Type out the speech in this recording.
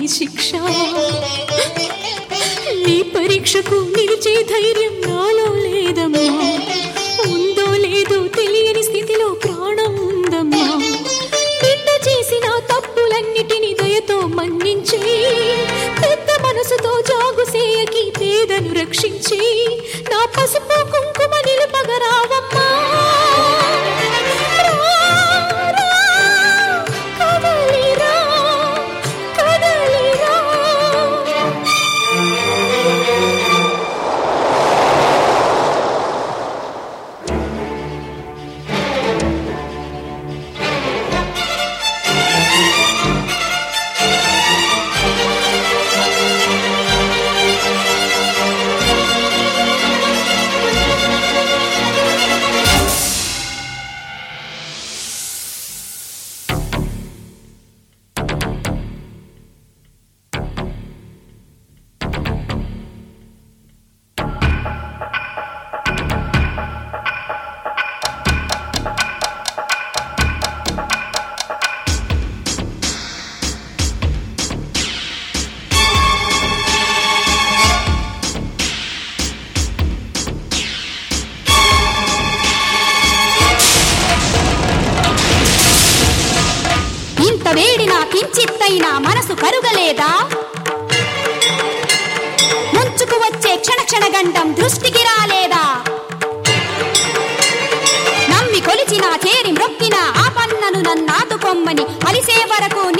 శిక్ష నీ పరీక్షకు నిలిచే ధైర్యం నాలో లేదమ్మా ఉందో లేదో తెలియని స్థితిలో ప్రాణం ఉందమ్మా నింద చేసిన తప్పులన్నిటిని దయతో మన్నించి పెద్ద మనసుతో జాగు సేయకి పేదను రక్షించి నా పసుపు కుంకుమ నిలుపగరావమ్మా రా, రా, కదలిరా, కదలిరా. ఇంత వేడినా కించిత్తైనా మనసు కరుగలేదా ముంచుకు వచ్చే క్షణ క్షణ గండం దృష్టికి రాలేదా నమ్మి కొలిచిన చేరి మ్రొక్కిన ఆ పన్నను నన్నాదుకొమ్మని అలిసే వరకు